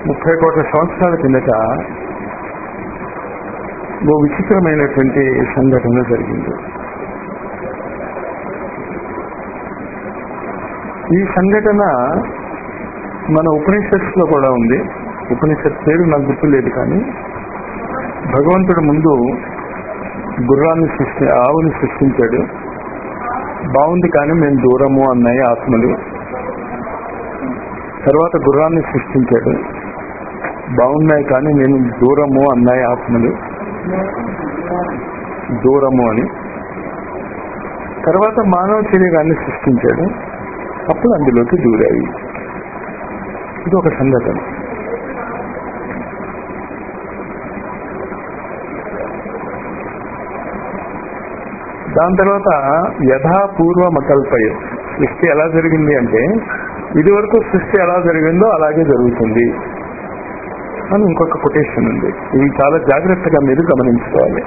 ముప్పై కోట్ల సంవత్సరాల కిందట ఓ విచిత్రమైనటువంటి సంఘటన జరిగింది ఈ సంఘటన మన ఉపనిషత్స్ లో కూడా ఉంది ఉపనిషత్ పేరు నాకు గుర్తులేదు కానీ భగవంతుడు ముందు గుర్రాన్ని సృష్టి ఆవుని సృష్టించాడు బాగుంది కానీ మేము దూరము అన్నాయి ఆత్మలు తర్వాత గుర్రాన్ని సృష్టించాడు బాగున్నాయి కానీ నేను దూరము అన్నాయి ఆత్మలు దూరము అని తర్వాత మానవ శరీరాన్ని సృష్టించాడు అప్పుడు అందులోకి దూరాయి ఇది ఒక సంఘటన దాని తర్వాత యథాపూర్వ మకల్పయ సృష్టి ఎలా జరిగింది అంటే ఇది వరకు సృష్టి ఎలా జరిగిందో అలాగే జరుగుతుంది అని ఇంకొక కొటేషన్ ఉంది ఇది చాలా జాగ్రత్తగా మీరు గమనించుకోవాలి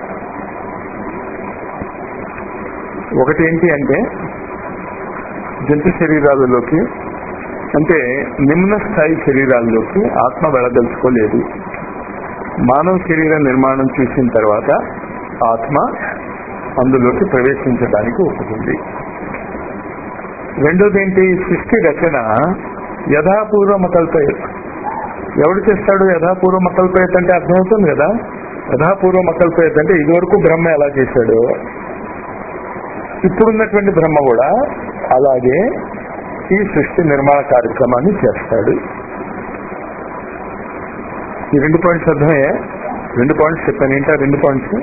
ఒకటి ఏంటి అంటే జంతు శరీరాలలోకి అంటే నిమ్న స్థాయి శరీరాల్లోకి ఆత్మ వెళ్ళదలుచుకోలేదు మానవ శరీర నిర్మాణం చూసిన తర్వాత ఆత్మ అందులోకి ప్రవేశించడానికి ఒప్పుకుంది రెండోది ఏంటి సృష్టి రచన యథాపూర్వ కల్పయత్ ఎవడు చేస్తాడు యథాపూర్వ మకల్పయత్ అంటే అర్థమవుతుంది కదా యథాపూర్వ మకల్పయత్ అంటే ఇదివరకు బ్రహ్మ ఎలా చేశాడు ఇప్పుడున్నటువంటి బ్రహ్మ కూడా అలాగే ఈ సృష్టి నిర్మాణ కార్యక్రమాన్ని చేస్తాడు ఈ రెండు పాయింట్స్ అర్థమయ్యే రెండు పాయింట్స్ చెప్పాను ఏంటా రెండు పాయింట్స్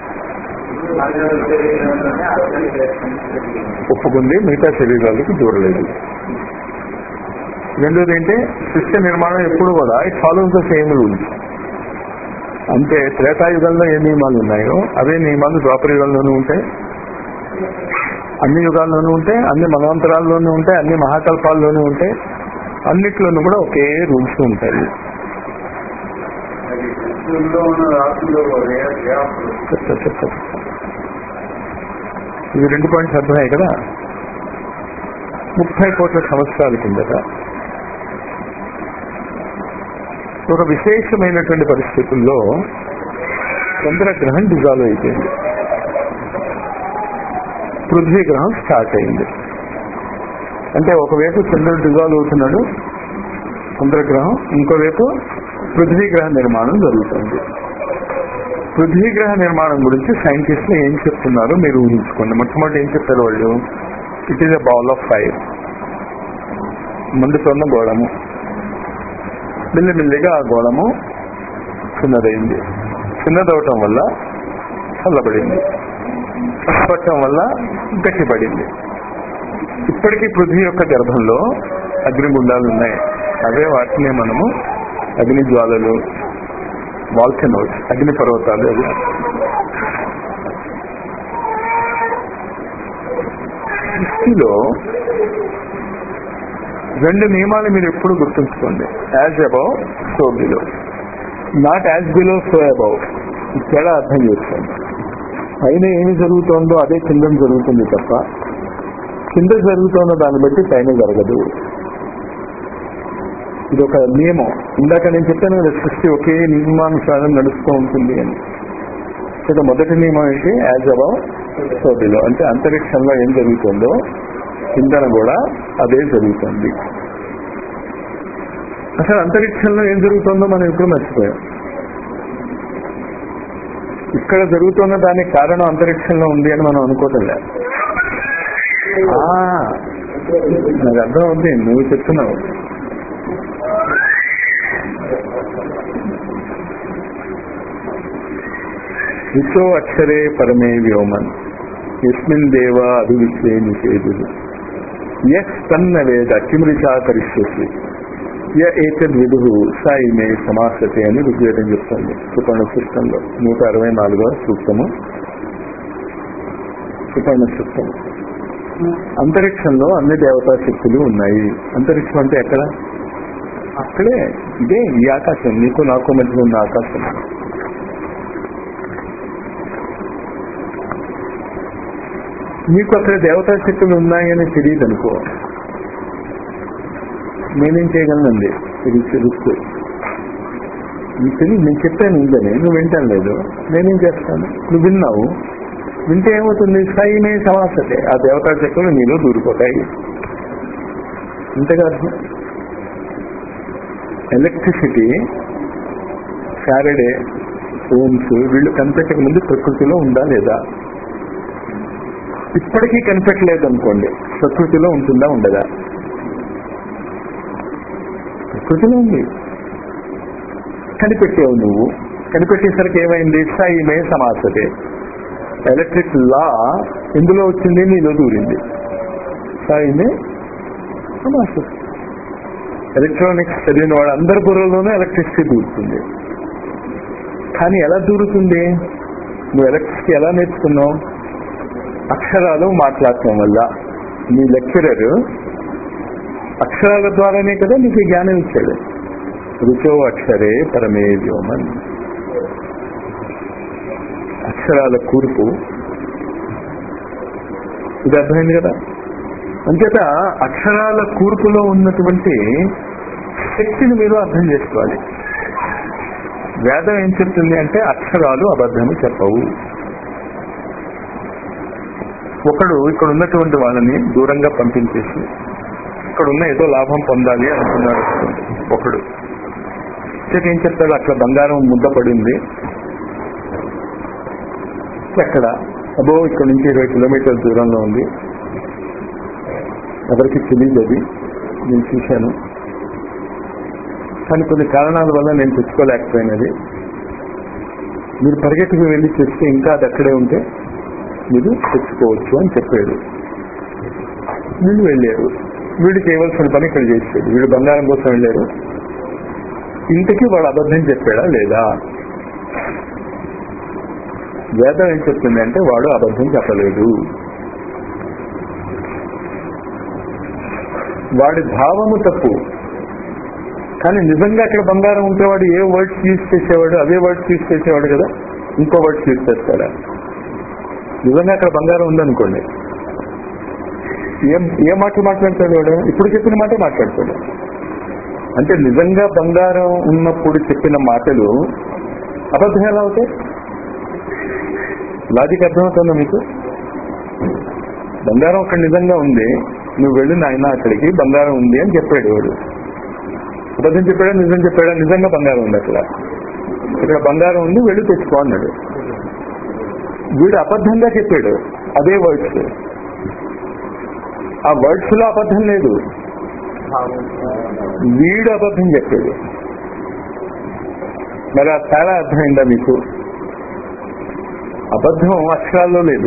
ఒప్పుకుంది మిగతా శరీరాలకు దూరలేదు రెండోది ఏంటి సృష్టి నిర్మాణం ఎప్పుడు కూడా it follows the same rules అంటే త్రేతాయుగంలో ఏ నియమాలు ఉన్నాయో అవే నియమాలు ద్వాపర యుగంలోనూ ఉంటాయి అన్ని యుగాల్లోనూ ఉంటాయి అన్ని మనవంతరాల్లోనూ ఉంటాయి అన్ని మహాకల్పాల్లోనూ ఉంటాయి అన్నిట్లోనూ కూడా ఒకే రూల్స్ ఉంటాయి చెప్తా చెప్తా ఇవి రెండు పాయింట్స్ అర్థమయ్యాయి కదా ముప్పై కోట్ల సంవత్సరాల కిందట ఒక విశేషమైనటువంటి పరిస్థితుల్లో చంద్రగ్రహం డిజాల్వ్ అయిపోయింది పృథ్వీ గ్రహం స్టార్ట్ అయింది అంటే ఒకవైపు చంద్రుడు డిజాల్వ్ అవుతున్నాడు చంద్రగ్రహం ఇంకోవైపు పృథ్వీ గ్రహ నిర్మాణం జరుగుతుంది పృథ్వీ గ్రహ నిర్మాణం గురించి సైంటిస్టులు ఏం చెప్తున్నారో మీరు ఊహించుకోండి మొట్టమొదటి ఏం చెప్పారు వాళ్ళు it is a bowl of fire మండుతున్న గోళము మెల్లిమెల్లిగా ఆ గోళము చిన్నదైంది చిన్నదవటం వల్ల చల్లబడింది పట్టడం వల్ల గట్టిపడింది ఇప్పటికీ పృథ్వీ యొక్క గర్భంలో అగ్నిగుండాలు ఉన్నాయి అవే వాటిని మనము అగ్ని జ్వాలలు వాల్కనోస్ అగ్ని పర్వతాలు అవి సృష్టిలో రెండు నియమాలు మీరు ఎప్పుడు గుర్తుంచుకోండి as above so below not as below so above తేడా అర్థం చేసుకోండి పైన ఏమి జరుగుతోందో అదే కింద జరుగుతుంది తప్ప కింద జరుగుతున్న దాన్ని బట్టి పైన జరగదు ఇది ఒక నియమం ఇందాక నేను చెప్పాను కదా సృష్టి ఒకే నియమానుసారం నడుస్తూ ఉంటుంది అని ఇక్కడ మొదటి నియమం ఏంటి యాజ్ అబౌవ్ సో బిలో అంటే అంతరిక్షంలో ఏం జరుగుతుందో కిందన కూడా అదే జరుగుతుంది అసలు అంతరిక్షంలో ఏం జరుగుతుందో మనం ఎప్పుడు మర్చిపోయాం ఇక్కడ జరుగుతున్న దానికి కారణం అంతరిక్షంలో ఉంది అని మనం అనుకోవటం లేదు నాకు అర్థం ఉంది నువ్వు చెప్తున్నావు విశ్వ అక్షరే పరమే వ్యోమన్ ఎస్మిన్ దేవ అభివిశ్వే నిషేధు ఎస్ తన్న వేద కిమృషా కరిష్యసి య ఏతద్ విధు సాయి మే సమాసతే అని ఋగ్వేదం చెప్తుంది సుపర్ణ సూక్తంలో నూట అరవై నాలుగవ సూక్తము సుపర్ణ సూక్తం అంతరిక్షంలో అన్ని దేవతా శక్తులు ఉన్నాయి అంతరిక్షం అంటే ఎక్కడ అక్కడే ఇదే ఈ ఆకాశం నీకు నాకు మధ్య ఉన్న ఆకాశం నీకు అక్కడ దేవతా శక్తులు ఉన్నాయని తెలియదు అనుకో నేనేం చేయగలనండి ఇది రిస్క్ నీకు తెలియదు నేను చెప్పాను ఉందని నువ్వు వింటాను లేదు నేనేం చేస్తాను నువ్వు విన్నావు వింటే ఏమవుతుంది స్థాయిమే సమాసతే ఆ దేవతా చక్రం నీలో దూరిపోతాయి ఇంతగా అర్థం ఎలక్ట్రిసిటీ శారడే ఓమ్స్ వీళ్ళు కనిపెట్టక ముందు ప్రకృతిలో ఉందా లేదా ఇప్పటికీ కనిపెట్టలేదు అనుకోండి ప్రకృతిలో ఉంటుందా ఉండదా ప్రకృతిలో ఉంది కనిపెట్టావు నువ్వు కనిపెట్టేసరికి ఏమైంది స్థాయిమే సమాసతే ఎలక్ట్రిక్ లా ఎందులో వచ్చింది నీలో దూరింది స్థాయిమే సమాసతే ఎలక్ట్రానిక్స్ చదివిన వాడు అందరి బుర్రలోనూ ఎలక్ట్రిసిటీ దూరుతుంది కానీ ఎలా దూరుతుంది నువ్వు ఎలక్ట్రిసిటీ ఎలా నేర్చుకున్నావు అక్షరాలు మాట్లాడటం వల్ల నీ లెక్చరర్ అక్షరాల ద్వారానే కదా నీకు ఈ జ్ఞానం ఇచ్చాడు రుచో అక్షరే పరమే వ్యోమన్ అక్షరాల కూర్పు ఇది అర్థమైంది కదా అంచేత అక్షరాల కూర్పులో ఉన్నటువంటి శక్తిని మీరు అర్థం చేసుకోవాలి వేదం ఏం చెప్తుంది అంటే అక్షరాలు అబద్ధము చెప్పవు ఒకడు ఇక్కడ ఉన్నటువంటి వాళ్ళని దూరంగా పంపించేసి ఇక్కడ ఉన్న ఏదో లాభం పొందాలి అనుకున్నాడు ఒకడు చేతి ఏం చెప్తాడు అక్కడ బంగారం ముద్ద పడింది ఎక్కడ అబో ఇక్కడ నుంచి ఇరవై కిలోమీటర్ల దూరంలో ఉంది ఎవరికి తెలియదు అది నేను చూశాను కానీ కొన్ని కారణాల వల్ల నేను తెచ్చుకోలేకపోయినది మీరు పరిగెట్టుకు వెళ్ళి తెస్తే ఇంకా అది అక్కడే ఉంటే మీరు తెచ్చుకోవచ్చు అని చెప్పాడు వీళ్ళు వెళ్ళారు వీడు చేయవలసిన పని ఇక్కడ చేసాడు వీడు బంగారం కోసం వెళ్ళారు ఇంటికి వాడు అబద్ధం చెప్పాడా లేదా వేదం ఏం చెప్తుంది అంటే వాడు అబద్ధం చెప్పలేదు వాడి భావము తప్పు కానీ నిజంగా అక్కడ బంగారం ఉంటే వాడు ఏ వర్డ్స్ యూజ్ చేసేవాడు అదే వర్డ్స్ యూజ్ చేసేవాడు కదా ఇంకో వర్డ్స్ యూజ్ చేస్తాడా నిజంగా అక్కడ బంగారం ఉందనుకోండి ఏం ఏ మాటలు మాట్లాడతాడు వాడు ఇప్పుడు చెప్పిన మాట మాట్లాడతాడు అంటే నిజంగా బంగారం ఉన్నప్పుడు చెప్పిన మాటలు అబద్ధం ఎలా అవుతాయి లాజిక్ అర్థమవుతుందా మీకు బంగారం అక్కడ నిజంగా ఉంది నువ్వు వెళ్ళి నాయన అక్కడికి బంగారం ఉంది అని చెప్పాడు వాడు అబద్ధం చెప్పాడా నిజం చెప్పాడా నిజంగా బంగారం ఉంది అక్కడ ఇక్కడ బంగారం ఉంది వెళ్ళి తెచ్చుకో అన్నాడు వీడు అబద్ధంగా చెప్పాడు అదే వర్డ్స్ ఆ వర్డ్స్ లో అబద్ధం లేదు వీడు అబద్ధం చెప్పాడు మరి ఆ తేడా అర్థమైందా మీకు అబద్ధం అక్షరాల్లో లేదు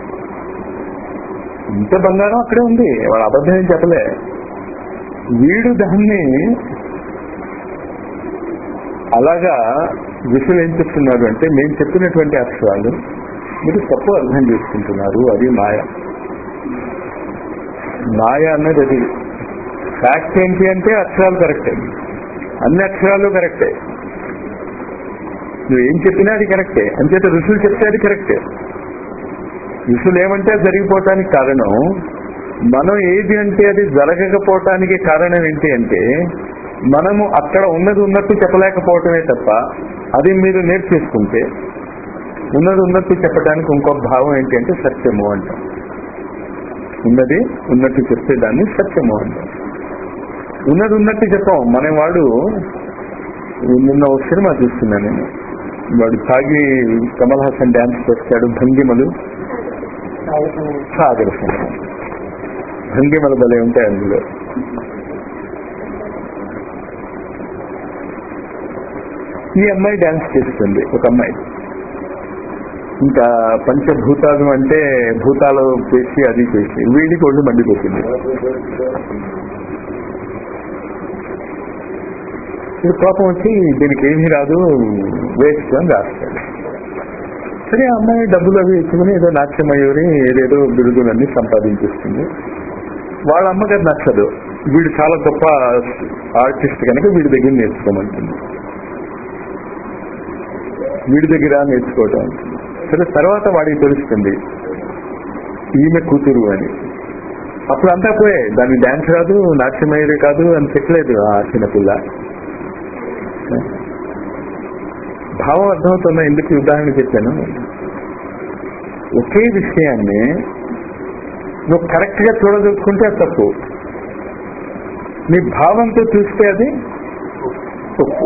ఇంత బంగారం అక్కడే ఉంది వాడు అబద్ధం ఏం చెప్పలే వీడు దాన్ని అలాగా విషయం ఏం చెప్తున్నారు అంటే మేము చెప్పినటువంటి అక్షరాలు మీరు తప్పు అర్థం చేసుకుంటున్నారు అది మాయ మాయ అన్నది అది ఫ్యాక్ట్ ఏంటి అంటే అక్షరాలు కరెక్టే అన్ని అక్షరాలు కరెక్టే నువ్వు ఏం చెప్పినా అది కరెక్టే అంచేత ఋషులు చెప్తే అది కరెక్టే ఋషులు ఏమంటే అది జరిగిపోవటానికి కారణం మనం ఏది అంటే అది జరగకపోవటానికి కారణం ఏంటి అంటే మనము అక్కడ ఉన్నది ఉన్నట్టు చెప్పలేకపోవటమే తప్ప అది మీరు నేర్చేసుకుంటే ఉన్నది ఉన్నట్టు చెప్పడానికి ఇంకో భావం ఏంటి అంటే సత్యము అంటాం ఉన్నది ఉన్నట్టు చెప్తే దాన్ని సత్యము అంటాం ఉన్నది ఉన్నట్టు చెప్పాం మన వాడు నిన్న ఒక సినిమా చూస్తున్నా నేను వాడు తాగి కమల్ హాసన్ డ్యాన్స్ చేస్తాడు భంగిమలు సాగర సినిమా భంగిమలు భలే ఉంటాయి అందులో ఈ అమ్మాయి డ్యాన్స్ చేస్తుంది ఒక అమ్మాయి ఇంకా పంచభూతాలు అంటే భూతాలు చేసి అది చేసి వీడికి ఒళ్ళు మండిపోతుంది ఇది కోపం వచ్చి దీనికి ఏమీ రాదు వేస్ట్ అని రాస్తాడు సరే ఆ అమ్మాయి డబ్బులు అవి ఇచ్చుకుని ఏదో నాట్యమయూరి ఏదేదో బిరుదులన్నీ సంపాదించేస్తుంది వాళ్ళ అమ్మగారు నచ్చదు వీడు చాలా గొప్ప ఆర్టిస్ట్ కనుక వీడి దగ్గర నేర్చుకోమంటుంది వీడి దగ్గర నేర్చుకోవటం సరే తర్వాత వాడికి తెలుస్తుంది ఈమె కూతురు అని అప్పుడు అంతా పోయే దానికి డాన్స్ రాదు నాట్యమయూరి కాదు అని చెప్పలేదు ఆ చిన్నపిల్ల భావం అర్థమవుతుందా ఎందుకు ఈ ఉదాహరణ చెప్పాను ఒకే విషయాన్ని నువ్వు కరెక్ట్ గా చూడదలుచుకుంటే అది తప్పు నీ భావంతో చూస్తే అది తప్పు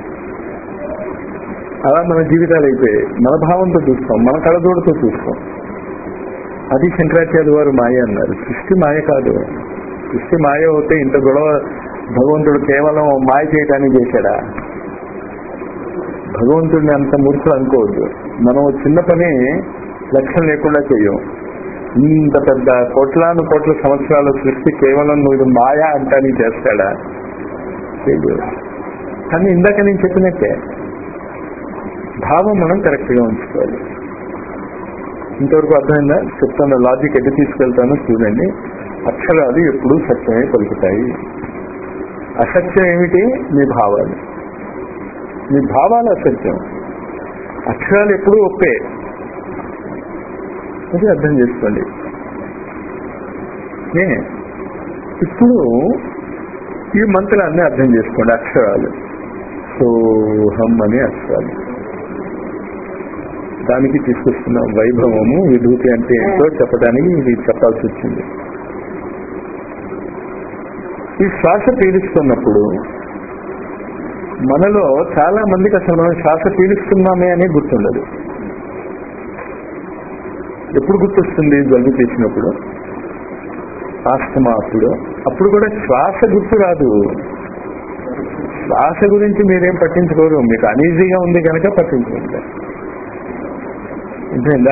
అలా మన జీవితాలు అయిపోయాయి మన భావంతో చూస్తాం మన కళదోడుతో చూస్తాం అది శంకరాచార్య వారు మాయ అన్నారు సృష్టి మాయ కాదు సృష్టి మాయ అవుతే ఇంత గొడవ భగవంతుడు కేవలం మాయ చేయడానికి చేశాడా భగవంతుడిని అంత మూర్ఖులు అనుకోవద్దు మనం ఓ చిన్న పని లక్ష్యం లేకుండా చెయ్యం ఇంత పెద్ద కోట్లాను కోట్ల సంవత్సరాల సృష్టి కేవలం నువ్వు ఇది మాయా అంటానికి చేస్తాడా చేయడు కానీ ఇందాక నేను చెప్పినట్టే భావం మనం కరెక్ట్ గా ఉంచుకోవాలి ఇంతవరకు అర్థమైందా చెప్తాను లాజిక్ ఎటు తీసుకెళ్తానో చూడండి అక్షరాలు ఎప్పుడూ సత్యమే పలుకుతాయి అసత్యం ఏమిటి మీ భావాలు మీ భావాలు అసత్యం అక్షరాలు ఎప్పుడూ ఒప్పే అది అర్థం చేసుకోండి ఏ ఇప్పుడు ఈ మంత్రాన్ని అర్థం చేసుకోండి అక్షరాలు సోహం అనే అక్షరాలు దానికి తీసుకొస్తున్న వైభవము విభూతి అంటే ఏంటో చెప్పడానికి ఇది చెప్పాల్సి వచ్చింది ఈ శ్వాస పీడిస్తున్నప్పుడు మనలో చాలా మందికి అసలు మనం శ్వాస పీడిస్తున్నామే అని గుర్తుండదు ఎప్పుడు గుర్తొస్తుంది జలుబు చేసినప్పుడు ఆస్తమా అప్పుడు అప్పుడు కూడా శ్వాస గుర్తు రాదు శ్వాస గురించి మీరేం పట్టించుకోరు మీకు అనీజీగా ఉంది కనుక పట్టించుకుంటారు అర్థమైందా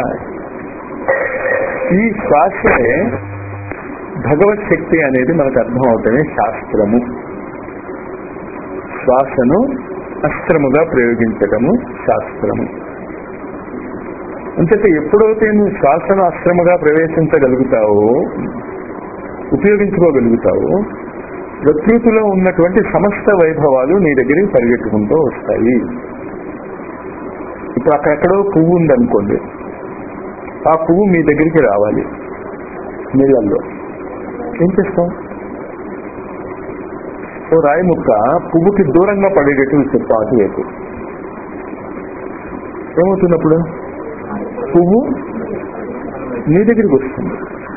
ఈ శ్వాసే భగవత్ శక్తి అనేది మనకు అర్థం అవుతుంది శాస్త్రము శ్వాసను అస్త్రముగా ప్రయోగించటము శాస్త్రము అంతేతే ఎప్పుడైతే నువ్వు శ్వాసను అస్త్రముగా ప్రవేశించగలుగుతావో ఉపయోగించుకోగలుగుతావో ప్రకృతిలో ఉన్నటువంటి సమస్త వైభవాలు నీ దగ్గరికి పరిగెట్టుకుంటూ వస్తాయి ఇప్పుడు అక్కడెక్కడో పువ్వు ఉందనుకోండి ఆ పువ్వు మీ దగ్గరికి రావాలి నీళ్ళల్లో ఏం చేస్తాం ఓ రాయి ముక్క పువ్వుకి దూరంగా పడేటట్టు చెప్తాం అటువైపు ఏమవుతున్నప్పుడు పువ్వు నీ దగ్గరికి వస్తుంది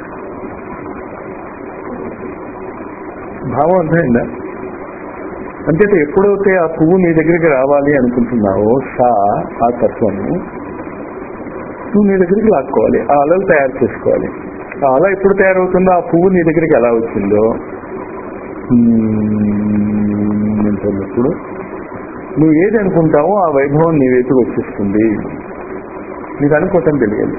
భావం అర్థమైందా అంటే ఎప్పుడైతే ఆ పువ్వు నీ దగ్గరికి రావాలి అనుకుంటున్నావో సా ఆ తత్వము నువ్వు నీ దగ్గరికి లాక్కోవాలి ఆ అలలు తయారు చేసుకోవాలి ఆ అల ఎప్పుడు తయారవుతుందో ఆ పువ్వు నీ దగ్గరికి ఎలా వచ్చిందో అంటున్నప్పుడు నువ్వు ఏది అనుకుంటావో ఆ వైభవం నీ వైపుకి వచ్చేస్తుంది నీకు అనుకోవటం తెలియాలి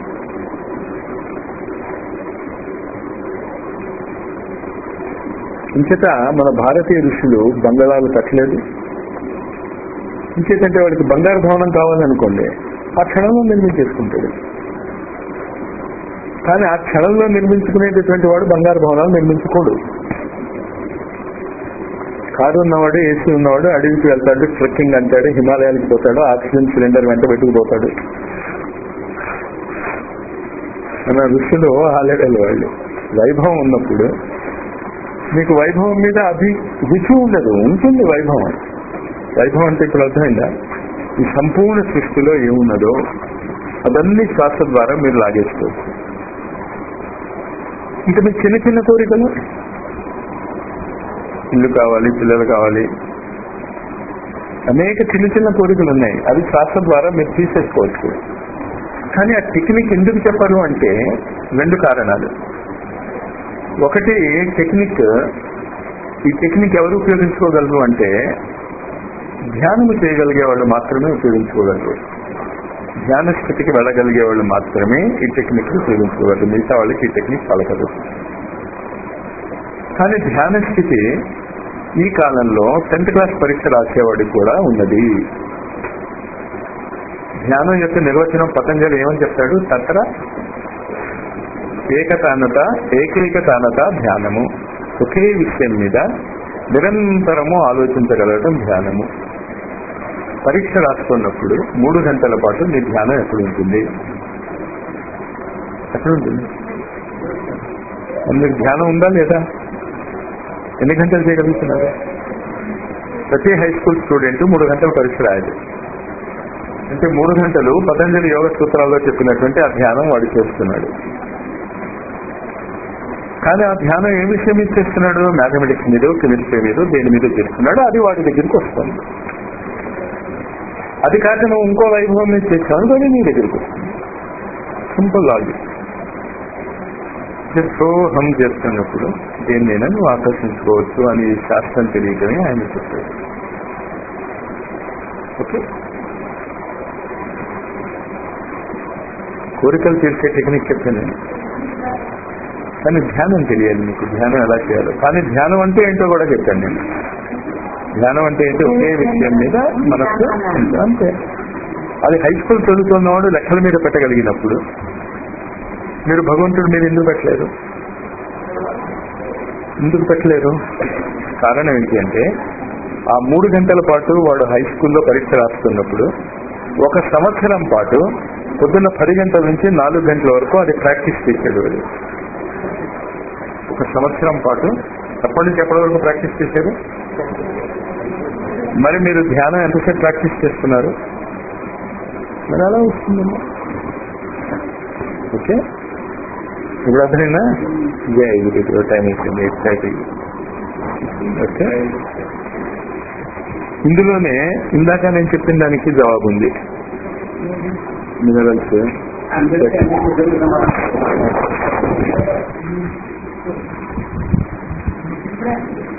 ఇంచేత మన భారతీయ ఋషులు బంగాళాలు కట్టలేదు ఇంకేతంటే వాడికి బంగారు భవనం కావాలనుకోండి ఆ క్షణంలో నిర్మించేసుకుంటాడు కానీ ఆ క్షణంలో నిర్మించుకునేటటువంటి వాడు బంగారు భవనాలు నిర్మించుకోడు కారు ఉన్నవాడు ఏసీ ఉన్నవాడు అడవికి వెళ్తాడు ట్రెక్కింగ్ అంటాడు హిమాలయాలకు పోతాడు ఆక్సిజన్ సిలిండర్ వెంట పెట్టుకుపోతాడు మన ఋషులు ఆ లెవెల్ వాళ్ళు వైభవం ఉన్నప్పుడు మీకు వైభవం మీద అభి రుచి ఉండదు ఉంటుంది వైభవం వైభవం అంటే ఇప్పుడు అర్థమైందా ఈ సంపూర్ణ సృష్టిలో ఏమున్నదో అదన్నీ శ్వాస ద్వారా మీరు లాగేసుకోవచ్చు ఇంకా మీకు చిన్న చిన్న కోరికలు ఇల్లు కావాలి పిల్లలు కావాలి అనేక చిన్న చిన్న కోరికలు ఉన్నాయి అవి శ్వాస ద్వారా మీరు తీసేసుకోవచ్చు కానీ ఆ టెక్నిక్ ఎందుకు చెప్పరు అంటే రెండు కారణాలు ఒకటి టెక్నిక్ ఈ టెక్నిక్ ఎవరు ఉపయోగించుకోగలరు అంటే ధ్యానము చేయగలిగే వాళ్ళు మాత్రమే ఉపయోగించుకోగలరు ధ్యాన స్థితికి వెళ్ళగలిగే వాళ్ళు మాత్రమే ఈ టెక్నిక్ ఉపయోగించుకోగలరు మిగతా వాళ్ళకి ఈ టెక్నిక్ పలకదు కానీ ధ్యాన స్థితి ఈ కాలంలో టెన్త్ క్లాస్ పరీక్ష రాసేవాడికి కూడా ఉన్నది ధ్యానం యొక్క నిర్వచనం పతంజలి ఏమని చెప్తాడు తత్ర ఏకతానత ఏకైక తానత ధ్యానము ఒకే విషయం మీద నిరంతరము ఆలోచించగలగటం ధ్యానము పరీక్ష రాస్తున్నప్పుడు మూడు గంటల పాటు మీ ధ్యానం ఎప్పుడు ఉంటుంది ఎక్కడ ఉంటుంది మీకు ధ్యానం ఉందా లేదా ఎన్ని గంటలు చేయగలుగుతున్నారు ప్రతి హై స్కూల్ స్టూడెంట్ మూడు గంటలు పరీక్ష రాయాలి అంటే మూడు గంటలు పతంజలి యోగ సూత్రాల్లో చెప్పినటువంటి ఆ ధ్యానం వాడు చేస్తున్నాడు కానీ ఆ ధ్యానం ఏ విషయం మీద చేస్తున్నాడు మ్యాథమెటిక్స్ మీద కెమిస్ట్రీ మీద దేని మీద చేస్తున్నాడు అది వాడి దగ్గరికి వస్తుంది అది కాక నువ్వు ఇంకో వైభవం మీద చేస్తావు అది నీ దగ్గరికి వస్తుంది సింపుల్ లాజిక్ సోహం చేస్తున్నప్పుడు దేన్నైనా నువ్వు ఆకర్షించుకోవచ్చు అని శాస్త్రం తెలియకనే ఆయన చెప్పాడు ఓకే కోరికలు తీర్చే టెక్నిక్ చెప్పాను నేను కానీ ధ్యానం తెలియాలి మీకు ధ్యానం ఎలా చేయాలో కానీ ధ్యానం అంటే ఏంటో కూడా చెప్పాను నేను ధ్యానం అంటే ఏంటో ఒకే విషయం మీద మనస్సు అంతే అది హై స్కూల్ చదువుతున్నవాడు లెక్కల మీద పెట్టగలిగినప్పుడు మీరు భగవంతుడి మీద ఎందుకు పెట్టలేరు ఎందుకు పెట్టలేరు కారణం ఏంటి అంటే ఆ మూడు గంటల పాటు వాడు హై స్కూల్లో పరీక్ష రాస్తున్నప్పుడు ఒక సంవత్సరం పాటు పొద్దున్న పది గంటల నుంచి నాలుగు గంటల వరకు అది ప్రాక్టీస్ చేశాడు వాడు ఒక సంవత్సరం పాటు ఎప్పటి నుంచి ఎప్పటి వరకు ప్రాక్టీస్ చేశారు మరి మీరు ధ్యానం ఎంతసేపు ప్రాక్టీస్ చేస్తున్నారు మరి అలా వస్తుందమ్మా ఓకే ఇప్పుడు అర్థమైనా జై గురు టైం అయిపోయింది ఎయిట్ థర్టీ ఓకే ఇందులోనే ఇందాక నేను చెప్పిన దానికి జవాబు ఉంది మినరల్స్ Gracias.